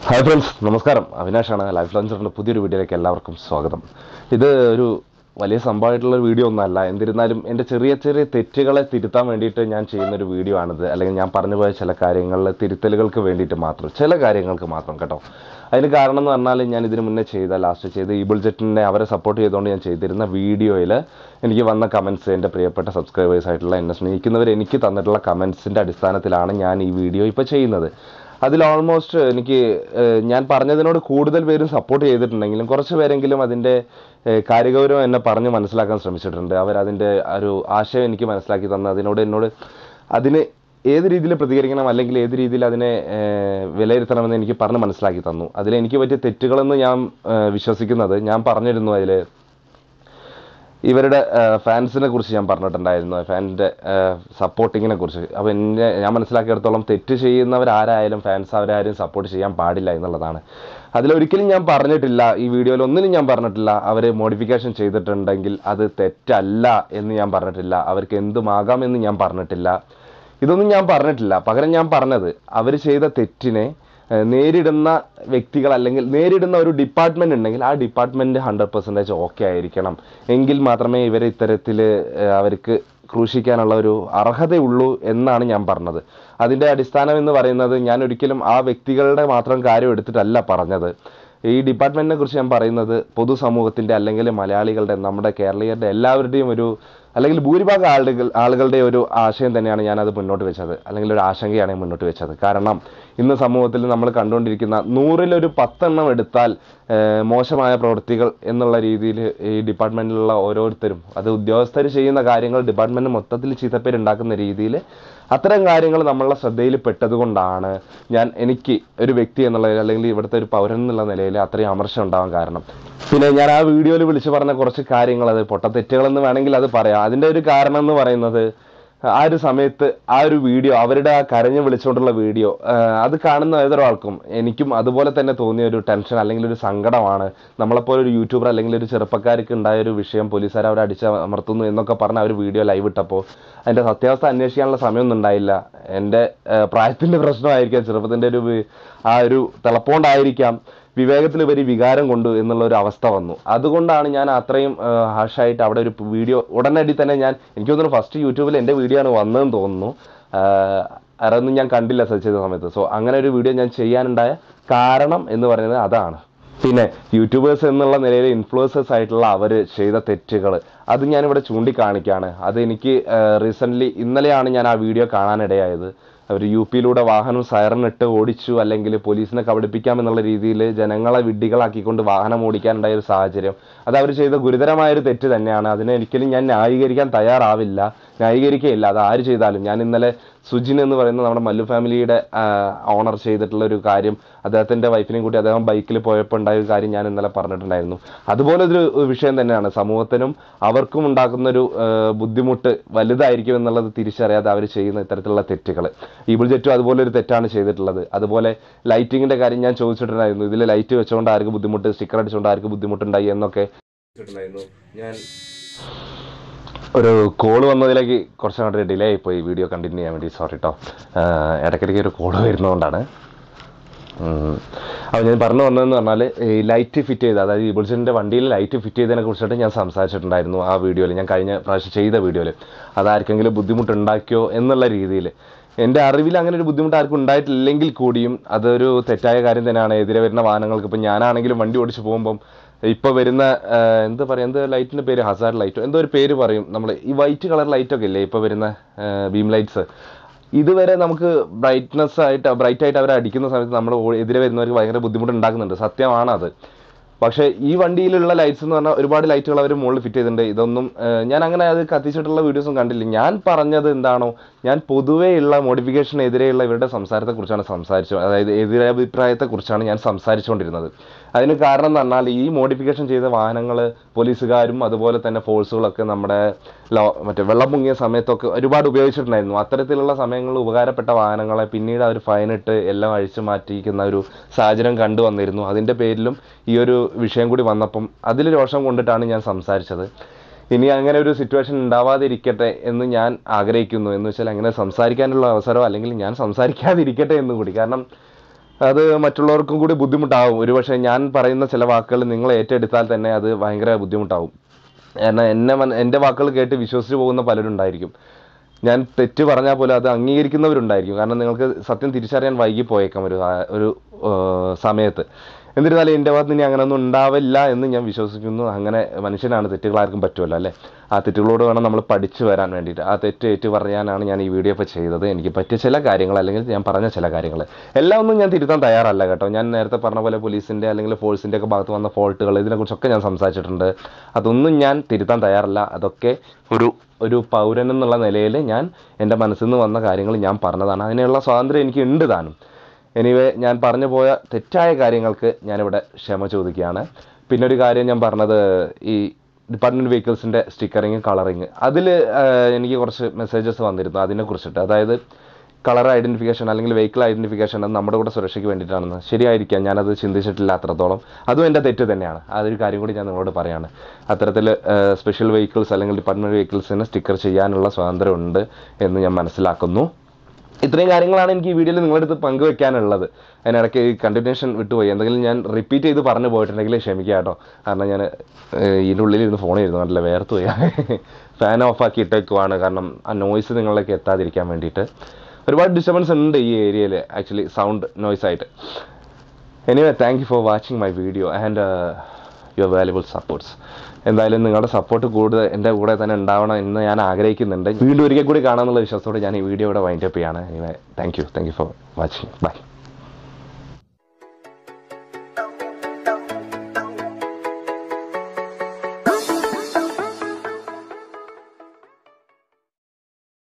Hi friends നമസ്കാരം അവിനാഷാണ് life ലോഞ്ചറിൻ്റെ പുതിയൊരു വീഡിയോയിലേക്ക് എല്ലാവർക്കും സ്വാഗതം ഇത് ഒരു വലിയ സംഭവമായിട്ടുള്ള ഒരു വീഡിയോ ഒന്നുമല്ല എന്നിരുന്നാലും എൻ്റെ ചെറിയ ചെറിയ തെറ്റുകളെ തിരുത്താൻ വേണ്ടിയിട്ട് ഞാൻ ചെയ്യുന്നൊരു വീഡിയോ ആണിത് അല്ലെങ്കിൽ ഞാൻ പറഞ്ഞു പോയ ചില കാര്യങ്ങളിൽ തിരുത്തലുകൾക്ക് വേണ്ടിയിട്ട് മാത്രം ചില കാര്യങ്ങൾക്ക് മാത്രം കേട്ടോ അതിന് കാരണം എന്ന് പറഞ്ഞാൽ ഞാൻ ഇതിന് മുന്നേ ചെയ്ത ലാസ്റ്റ് ചെയ്ത ഈബിൾ ജെറ്റിനെ അവരെ സപ്പോർട്ട് ചെയ്തുകൊണ്ട് ഞാൻ ചെയ്തിരുന്ന വീഡിയോയിൽ എനിക്ക് വന്ന കമൻസ് എൻ്റെ പ്രിയപ്പെട്ട സബ്സ്ക്രൈബേഴ്സ് ആയിട്ടുള്ള എന്നെ സ്നേഹിക്കുന്നവർ എനിക്ക് തന്നിട്ടുള്ള കമൻസിൻ്റെ അടിസ്ഥാനത്തിലാണ് ഞാൻ ഈ വീഡിയോ ഇപ്പോൾ ചെയ്യുന്നത് അതിൽ ഓൾമോസ്റ്റ് എനിക്ക് ഏഹ്, ഞാൻ പറഞ്ഞതിനോട് കൂടുതൽ പേരും സപ്പോർട്ട് ചെയ്തിട്ടുണ്ടെങ്കിലും കുറച്ച് പേരെങ്കിലും അതിൻ്റെ ഏഹ്, കാര്യഗൗരവം എന്നെ പറഞ്ഞ് മനസ്സിലാക്കാൻ ശ്രമിച്ചിട്ടുണ്ട് അവരതിൻ്റെ ഒരു ആശയം എനിക്ക് മനസ്സിലാക്കി തന്നു അതിനോട് എന്നോട് അതിന് ഏത് രീതിയിൽ പ്രതികരിക്കണം അല്ലെങ്കിൽ ഏത് രീതിയിൽ അതിനെ ഏഹ്, വിലയിരുത്തണമെന്ന് എനിക്ക് പറഞ്ഞ് മനസ്സിലാക്കി തന്നു അതിൽ എനിക്ക് പറ്റിയ തെറ്റുകളെന്ന് ഞാൻ ഏഹ്, വിശ്വസിക്കുന്നത് ഞാൻ പറഞ്ഞിരുന്നു അതിൽ ഇവരുടെ ഫാൻസിനെ കുറിച്ച് ഞാൻ പറഞ്ഞിട്ടുണ്ടായിരുന്നു ഫാൻസിൻ്റെ സപ്പോർട്ടിങ്ങിനെ കുറിച്ച് അപ്പോൾ എന്നെ ഞാൻ മനസ്സിലാക്കിയിടത്തോളം തെറ്റ് ചെയ്യുന്നവരാരായാലും ഫാൻസ് അവരാരും സപ്പോർട്ട് ചെയ്യാൻ പാടില്ല എന്നുള്ളതാണ് അതിലൊരിക്കലും ഞാൻ പറഞ്ഞിട്ടില്ല ഈ വീഡിയോയിൽ ഒന്നിനും ഞാൻ പറഞ്ഞിട്ടില്ല അവർ മോഡിഫിക്കേഷൻ ചെയ്തിട്ടുണ്ടെങ്കിൽ അത് തെറ്റല്ല എന്ന് ഞാൻ പറഞ്ഞിട്ടില്ല അവർക്ക് എന്തുമാകാമെന്ന് ഞാൻ പറഞ്ഞിട്ടില്ല ഇതൊന്നും ഞാൻ പറഞ്ഞിട്ടില്ല പകരം ഞാൻ പറഞ്ഞത് അവർ ചെയ്ത തെറ്റിനെ ഏഹ്, നേരിടുന്ന വ്യക്തികൾ അല്ലെങ്കിൽ നേരിടുന്ന ഒരു ഡിപ്പാർട്ട്മെന്റ് ഉണ്ടെങ്കിൽ ആ ഡിപ്പാർട്ട്മെന്റ് ഹൺഡ്രഡ് പെർസെൻറ്റേജ് ഓക്കെ ആയിരിക്കണം എങ്കിൽ മാത്രമേ ഇവരെ ഇത്തരത്തിൽ അവർക്ക് ക്രൂശിക്കാനുള്ള ഒരു അർഹതയുള്ളൂ എന്നാണ് ഞാൻ പറഞ്ഞത് അതിൻ്റെ അടിസ്ഥാനം എന്ന് പറയുന്നത് ഞാൻ ഒരിക്കലും ആ വ്യക്തികളുടെ മാത്രം കാര്യം എടുത്തിട്ടല്ല പറഞ്ഞത് ഈ ഡിപ്പാർട്ട്മെന്റിനെ കുറിച്ച് ഞാൻ പറയുന്നത് പൊതുസമൂഹത്തിന്റെ അല്ലെങ്കിൽ മലയാളികളുടെ നമ്മുടെ കേരളീയരുടെ എല്ലാവരുടെയും ഒരു അല്ലെങ്കിൽ ഭൂരിഭാഗം ആളുകൾ ആളുകളുടെ ഒരു ആശയം തന്നെയാണ് ഞാനത് മുന്നോട്ട് വെച്ചത് അല്ലെങ്കിൽ ഒരു ആശങ്കയാണ് ഞാൻ മുന്നോട്ട് വെച്ചത് കാരണം ഇന്ന് സമൂഹത്തിൽ നമ്മൾ കണ്ടുകൊണ്ടിരിക്കുന്ന നൂറിലൊരു പത്തെണ്ണം എടുത്താൽ ഏഹ്, മോശമായ പ്രവൃത്തികൾ എന്നുള്ള രീതിയിൽ ഈ ഡിപ്പാർട്ട്മെന്റിലുള്ള ഓരോരുത്തരും അത് ഉദ്യോഗസ്ഥർ ചെയ്യുന്ന കാര്യങ്ങൾ ഡിപ്പാർട്ട്മെന്റ് മൊത്തത്തിൽ ചീത്തപ്പേരുണ്ടാക്കുന്ന രീതിയിൽ അത്തരം കാര്യങ്ങൾ നമ്മളുടെ ശ്രദ്ധയിൽ പെട്ടതുകൊണ്ടാണ് ഞാൻ എനിക്ക് ഒരു വ്യക്തി എന്നുള്ള നിലയിൽ അല്ലെങ്കിൽ ഇവിടുത്തെ ഒരു പൗരൻ എന്നുള്ള നിലയിൽ അത്രയും അമർഷം ഉണ്ടാവാൻ കാരണം പിന്നെ ഞാൻ ആ വീഡിയോയിൽ വിളിച്ചു പറഞ്ഞ കുറച്ച് കാര്യങ്ങൾ അത് പൊട്ടത്തെറ്റുകളെന്ന് വേണമെങ്കിൽ അത് പറയാം അതിൻ്റെ ഒരു കാരണം എന്ന് പറയുന്നത് ആ ഒരു സമയത്ത് ആ ഒരു വീഡിയോ അവരുടെ ആ കരഞ്ഞു വിളിച്ചുകൊണ്ടുള്ള വീഡിയോ അത് കാണുന്ന ഏതൊരാൾക്കും എനിക്കും അതുപോലെ തന്നെ തോന്നിയ ഒരു ടെൻഷൻ അല്ലെങ്കിൽ ഒരു സങ്കടമാണ് നമ്മളെപ്പോലെ ഒരു യൂട്യൂബർ അല്ലെങ്കിൽ ഒരു ചെറുപ്പക്കാർക്ക് ഉണ്ടായ ഒരു വിഷയം പോലീസുകാർ അവരെ അടിച്ച് അമർത്തുന്നു എന്നൊക്കെ പറഞ്ഞ ആ ഒരു വീഡിയോ ലൈവ് ഇട്ടപ്പോൾ അതിൻ്റെ സത്യാവസ്ഥ അന്വേഷിക്കാനുള്ള സമയമൊന്നും ഉണ്ടായില്ല എൻ്റെ പ്രായത്തിൻ്റെ പ്രശ്നമായിരിക്കാം ചെറുപ്പത്തിൻ്റെ ഒരു വി- ആ ഒരു തിളപ്പോണ്ടായിരിക്കാം വിവേകത്തിലുപരി വികാരം കൊണ്ടു എന്നുള്ള ഒരു അവസ്ഥ വന്നു അതുകൊണ്ടാണ് ഞാൻ അത്രയും ഹാഷായിട്ട് അവിടെ ഒരു വീഡിയോ ഉടനടി തന്നെ ഞാൻ എനിക്ക് തോന്നുന്നു ഫസ്റ്റ് യൂട്യൂബിൽ എൻ്റെ വീഡിയോ ആണ് വന്നതെന്ന് തോന്നുന്നു ആഹ് അതൊന്നും ഞാൻ കണ്ടില്ല സെർച്ച് ചെയ്ത സമയത്ത് സോ അങ്ങനെ ഒരു വീഡിയോ ഞാൻ ചെയ്യാനുണ്ടായ കാരണം എന്ന് പറയുന്നത് അതാണ് പിന്നെ യൂട്യൂബേഴ്സ് എന്നുള്ള നിലയിൽ ഇൻഫ്ലുവൻസേഴ്സ് ആയിട്ടുള്ള അവർ ചെയ്ത തെറ്റുകൾ അത് ഞാനിവിടെ ചൂണ്ടിക്കാണിക്കുകയാണ് അത് എനിക്ക് റീസെൻ്റ്ലി ഇന്നലെയാണ് ഞാൻ ആ വീഡിയോ കാണാനിടയായത് അവർ യു പിയിലൂടെ വാഹനം സൈറനിട്ട് ഓടിച്ചു അല്ലെങ്കിൽ പോലീസിനെ കബളിപ്പിക്കാം എന്നുള്ള രീതിയിൽ ജനങ്ങളെ വിഡ്ഢികളാക്കിക്കൊണ്ട് വാഹനം ഓടിക്കാനുണ്ടായ ഒരു സാഹചര്യം അത് അവർ ചെയ്ത ഗുരുതരമായ ഒരു തെറ്റ് തന്നെയാണ് അതിനെ ഒരിക്കലും ഞാൻ ന്യായീകരിക്കാൻ തയ്യാറാവില്ല ന്യായീകരിക്കുകയില്ല അത് ആര് ചെയ്താലും ഞാൻ ഇന്നലെ സുജിൻ എന്ന് പറയുന്ന നമ്മുടെ മല്ലു ഫാമിലിയുടെ ഓണർ ചെയ്തിട്ടുള്ള ഒരു കാര്യം അദ്ദേഹത്തിന്റെ വൈഫിനെയും കൂട്ടി അദ്ദേഹം ബൈക്കിൽ പോയപ്പോൾ ഉണ്ടായ ഒരു കാര്യം ഞാൻ ഇന്നലെ പറഞ്ഞിട്ടുണ്ടായിരുന്നു അതുപോലെ ഒരു വിഷയം തന്നെയാണ് സമൂഹത്തിനും അവർക്കും ഉണ്ടാക്കുന്ന ഒരു ആ, ബുദ്ധിമുട്ട് വലുതായിരിക്കും എന്നുള്ളത് തിരിച്ചറിയാതെ അവർ ചെയ്യുന്ന ഇത്തരത്തിലുള്ള തെറ്റുകൾ ഈബിൾ ജെറ്റും അതുപോലെ ഒരു തെറ്റാണ് ചെയ്തിട്ടുള്ളത് അതുപോലെ ലൈറ്റിങ്ങിന്റെ കാര്യം ഞാൻ ചോദിച്ചിട്ടുണ്ടായിരുന്നു ഇതിൽ ലൈറ്റ് വെച്ചുകൊണ്ട് ആർക്ക് ബുദ്ധിമുട്ട് സ്റ്റിക്കർ അടിച്ചുകൊണ്ട് ആർക്ക് ബുദ്ധിമുട്ടുണ്ടായി എന്നൊക്കെ ഞാൻ ഒരു കോള് വന്നതിലേക്ക് കുറച്ചങ്ങോട്ട് ഡിലേ ആയിപ്പോയി വീഡിയോ കണ്ടിന്യൂ ചെയ്യാൻ വേണ്ടി സോറി കേട്ടോ ഇടയ്ക്കിടയ്ക്ക് ഒരു കോള് വരുന്നതുകൊണ്ടാണ് ഉം. അപ്പോൾ ഞാൻ പറഞ്ഞു വന്നതെന്ന് പറഞ്ഞാൽ ഈ ലൈറ്റ് ഫിറ്റ് ചെയ്ത് അതായത് ഇബിൾസിൻ്റെ വണ്ടിയിൽ ലൈറ്റ് ഫിറ്റ് ചെയ്തതിനെ കുറിച്ചിട്ട് ഞാൻ സംസാരിച്ചിട്ടുണ്ടായിരുന്നു ആ വീഡിയോയിൽ ഞാൻ കഴിഞ്ഞ പ്രാവശ്യം ചെയ്ത വീഡിയോയിൽ അതാർക്കെങ്കിലും ബുദ്ധിമുട്ടുണ്ടാക്കിയോ എന്നുള്ള രീതിയിൽ എൻ്റെ അറിവിൽ അങ്ങനെ ഒരു ബുദ്ധിമുട്ട് ആർക്കും ഉണ്ടായിട്ടില്ലെങ്കിൽ കൂടിയും അതൊരു തെറ്റായ കാര്യം തന്നെയാണ് എതിരെ വരുന്ന വാഹനങ്ങൾക്ക് ഇപ്പം ഞാനാണെങ്കിലും വണ്ടി ഓടിച്ച് പോകുമ്പം ഇപ്പോൾ വരുന്ന ആ, എന്താ പറയുക എന്ത് ലൈറ്റിൻ്റെ പേര് ഹസാർഡ് ലൈറ്റോ എന്തോ ഒരു പേര് പറയും നമ്മൾ ഈ വൈറ്റ് കളർ ലൈറ്റൊക്കെ ഇല്ലേ ഇപ്പോൾ വരുന്ന ബീം ലൈറ്റ്സ് ഇതുവരെ നമുക്ക് ബ്രൈറ്റ്നസ് ആയിട്ട് ബ്രൈറ്റ് ആയിട്ട് അവരെ അടിക്കുന്ന സമയത്ത് നമ്മൾ എതിരെ വരുന്നവർക്ക് ഭയങ്കര ബുദ്ധിമുട്ട് ഉണ്ടാക്കുന്നുണ്ട് സത്യമാണ് അത് പക്ഷേ ഈ വണ്ടിയിലുള്ള ലൈറ്റ്സ് എന്ന് പറഞ്ഞാൽ ഒരുപാട് ലൈറ്റുകൾ അവർ മുകളിൽ ഫിറ്റ് ചെയ്തിട്ടുണ്ട് ഇതൊന്നും ഏഹ്, ഞാൻ അങ്ങനെ അത് കത്തിച്ചിട്ടുള്ള വീഡിയോസും കണ്ടില്ല ഞാൻ പറഞ്ഞത് എന്താണോ ഞാൻ പൊതുവെയുള്ള മോഡിഫിക്കേഷനെതിരെയുള്ള ഇവരുടെ സംസാരത്തെക്കുറിച്ചാണ് സംസാരിച്ചത് അതായത് എതിരഭിപ്രായത്തെക്കുറിച്ചാണ് ഞാൻ സംസാരിച്ചുകൊണ്ടിരുന്നത് അതിന് കാരണം എന്ന് പറഞ്ഞാൽ ഈ മോഡിഫിക്കേഷൻ ചെയ്ത വാഹനങ്ങൾ പോലീസുകാരും അതുപോലെ തന്നെ ഫോഴ്സുകളൊക്കെ നമ്മുടെ ലോ മറ്റേ വെള്ളം പൊങ്ങിയ സമയത്തൊക്കെ ഒരുപാട് ഉപയോഗിച്ചിട്ടുണ്ടായിരുന്നു അത്തരത്തിലുള്ള സമയങ്ങളിൽ ഉപകാരപ്പെട്ട വാഹനങ്ങളെ പിന്നീട് അവർ ഫൈനിട്ട് എല്ലാം അഴിച്ചു മാറ്റിയിരിക്കുന്ന ഒരു സാഹചര്യം കണ്ടുവന്നിരുന്നു അതിൻ്റെ പേരിലും ഈ ഒരു വിഷയം കൂടി വന്നപ്പം അതിൽ രോഷം കൊണ്ടിട്ടാണ് ഞാൻ സംസാരിച്ചത് ഇനി അങ്ങനെ ഒരു സിറ്റുവേഷൻ ഉണ്ടാവാതിരിക്കട്ടെ എന്ന് ഞാൻ ആഗ്രഹിക്കുന്നു എന്ന് വെച്ചാൽ അങ്ങനെ സംസാരിക്കാനുള്ള അവസരമോ അല്ലെങ്കിൽ ഞാൻ സംസാരിക്കാതിരിക്കട്ടെ എന്ന് കൂടി കാരണം അത് മറ്റുള്ളവർക്കും കൂടി ബുദ്ധിമുട്ടാവും ഒരുപക്ഷെ ഞാൻ പറയുന്ന ചില വാക്കുകൾ നിങ്ങൾ ഏറ്റെടുത്താൽ തന്നെ അത് ഭയങ്കര ബുദ്ധിമുട്ടാവും കാരണം എന്നെ മന- എൻ്റെ വാക്കുകൾ കേട്ട് വിശ്വസിച്ച് പോകുന്ന പലരും ഉണ്ടായിരിക്കും ഞാൻ തെറ്റ് പറഞ്ഞാൽ പോലും അത് അംഗീകരിക്കുന്നവരുണ്ടായിരിക്കും കാരണം നിങ്ങൾക്ക് സത്യം തിരിച്ചറിയാൻ വൈകി പോയേക്കാം ഒരു ആ- ഒരു ആ, സമയത്ത് എന്നിരുന്നാലും എൻ്റെ ഭാഗത്ത് ഇനി അങ്ങനെയൊന്നും ഉണ്ടാവില്ല എന്ന് ഞാൻ വിശ്വസിക്കുന്നു അങ്ങനെ മനുഷ്യനാണ് തെറ്റുകൾ ആർക്കും പറ്റുമല്ലോ അല്ലേ ആ തെറ്റുകളോട് വേണം നമ്മൾ പഠിച്ചു വരാൻ വേണ്ടിയിട്ട് ആ തെറ്റ് ഏറ്റു പറയാനാണ് ഞാൻ ഈ വീഡിയോ ഇപ്പോൾ ചെയ്തത് എനിക്ക് പറ്റിയ ചില കാര്യങ്ങൾ അല്ലെങ്കിൽ ഞാൻ പറഞ്ഞ ചില കാര്യങ്ങൾ എല്ലാം ഒന്നും ഞാൻ തിരുത്താൻ തയ്യാറല്ല കേട്ടോ ഞാൻ നേരത്തെ പറഞ്ഞ പോലെ പോലീസിൻ്റെ അല്ലെങ്കിൽ ഫോഴ്സിൻ്റെ ഒക്കെ ഭാഗത്ത് വന്ന ഫോൾട്ടുകൾ ഇതിനെക്കുറിച്ചൊക്കെ ഞാൻ സംസാരിച്ചിട്ടുണ്ട് അതൊന്നും ഞാൻ തിരുത്താൻ തയ്യാറല്ല അതൊക്കെ ഒരു ഒരു പൗരൻ എന്നുള്ള നിലയിൽ ഞാൻ എൻ്റെ മനസ്സിൽ നിന്ന് വന്ന കാര്യങ്ങൾ ഞാൻ പറഞ്ഞതാണ് അതിനുള്ള സ്വാതന്ത്ര്യം എനിക്ക് ഉണ്ട് താനും എനിവേ ഞാൻ പറഞ്ഞു പോയ തെറ്റായ കാര്യങ്ങൾക്ക് ഞാനിവിടെ ക്ഷമ ചോദിക്കുകയാണ് പിന്നെ ഒരു കാര്യം ഞാൻ പറഞ്ഞത് ഈ ഡിപ്പാർട്ട്മെൻറ്റ് വെഹിക്കിൾസിൻ്റെ സ്റ്റിക്കറിങ് കളറിങ് അതിൽ എനിക്ക് കുറച്ച് മെസ്സേജസ് വന്നിരുന്നു അതിനെ കുറിച്ചിട്ട് അതായത് കളർ ഐഡൻറ്റിഫിക്കേഷൻ അല്ലെങ്കിൽ വെഹിക്കിൾ ഐഡൻറ്റിഫിക്കേഷൻ അത് നമ്മുടെ കൂടെ സുരക്ഷയ്ക്ക് വേണ്ടിയിട്ടാണെന്ന് ശരിയായിരിക്കാം ഞാനത് ചിന്തിച്ചിട്ടില്ല അത്രത്തോളം അതും എൻ്റെ തെറ്റ് തന്നെയാണ് അതൊരു കാര്യം കൂടി ഞാൻ നിങ്ങളോട് പറയാണ് അത്തരത്തിൽ സ്പെഷ്യൽ വെഹിക്കിൾസ് അല്ലെങ്കിൽ ഡിപ്പാർട്ട്മെൻറ്റ് വെഹിക്കിൾസിന് സ്റ്റിക്കർ ചെയ്യാനുള്ള സ്വാതന്ത്ര്യം ഉണ്ട് എന്ന് ഞാൻ മനസ്സിലാക്കുന്നു ഇത്രയും കാര്യങ്ങളാണ് എനിക്ക് ഈ വീഡിയോയിൽ നിങ്ങളുടെ അടുത്ത് പങ്കുവെക്കാനുള്ളത് അതിനിടയ്ക്ക് ഈ കണ്ടിന്യൂഷൻ വിട്ടുപോയി എന്തെങ്കിലും ഞാൻ റിപ്പീറ്റ് ചെയ്ത് പറഞ്ഞു പോയിട്ടുണ്ടെങ്കിൽ ക്ഷമിക്കുക കേട്ടോ കാരണം ഞാൻ ഇതിൻ്റെ ഉള്ളിൽ ഇരുന്ന് ഫോൺ ചെയ്തു നല്ല വേർത്ത് പോയി ഫാൻ ഓഫാക്കി ഇട്ടേക്കുവാണ് കാരണം ആ നോയ്സ് നിങ്ങളിലേക്ക് എത്താതിരിക്കാൻ വേണ്ടിയിട്ട് ഒരുപാട് ഡിസ്റ്റർബൻസ് ഉണ്ട് ഈ ഏരിയയിൽ ആക്ച്വലി സൗണ്ട് നോയ്സ് ആയിട്ട് anyway thank you for watching my video and your valuable supports എന്തായാലും നിങ്ങളുടെ സപ്പോർട്ട് കൂടുതൽ എൻ്റെ കൂടെ തന്നെ ഉണ്ടാവണം എന്ന് ഞാൻ ആഗ്രഹിക്കുന്നുണ്ട് വീണ്ടും ഒരിക്കൽ കൂടി കാണാമെന്നുള്ള വിശ്വാസത്തോടെ ഞാൻ ഈ വീഡിയോ ഇവിടെ വൈൻഡപ്പ് ചെയ്യാണ് anyway thank you thank you for watching by